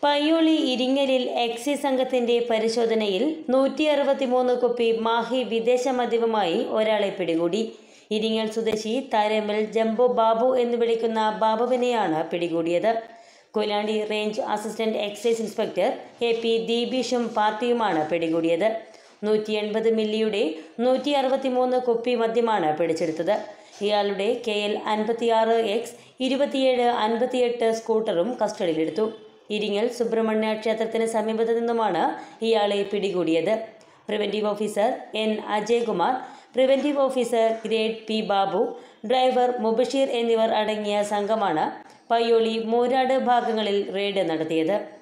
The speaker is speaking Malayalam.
പയ്യോളി ഇരിങ്ങലിൽ എക്സൈസ് സംഘത്തിന്റെ പരിശോധനയിൽ നൂറ്റി അറുപത്തിമൂന്ന് കുപ്പി മാഹി വിദേശ മദ്യവുമായി ഒരാളെ പിടികൂടി ഇരിങ്ങൽ സ്വദേശി താരമിൽ ജംബോ ബാബു എന്ന് വിളിക്കുന്ന ബാബുവിനെയാണ് പിടികൂടിയത് Koyilandy range assistant excise inspector A P ദീപീഷും പാർട്ടിയുമാണ് പിടികൂടിയത് നൂറ്റി എൺപത് മില്ലിയുടെ നൂറ്റി അറുപത്തിമൂന്ന് കുപ്പി മദ്യമാണ് പിടിച്ചെടുത്തത് ഇയാളുടെ കെ എൽ അൻപത്തിയാറ് എക്സ് ഇരുപത്തിയേഴ് അൻപത്തിയെട്ട് സ്കൂട്ടറും കസ്റ്റഡിയിലെടുത്തു ഇരിങ്ങൽ സുബ്രഹ്മണ്യ ക്ഷേത്രത്തിന് സമീപത്തു നിന്നുമാണ് ഇയാളെ പിടികൂടിയത് preventive officer N Ajaykumar preventive officer grade P Babu driver Mubasheer എന്നിവർ അടങ്ങിയ സംഘമാണ് പയ്യോളി മൂരാട് ഭാഗങ്ങളിൽ റെയ്ഡ് നടത്തിയത്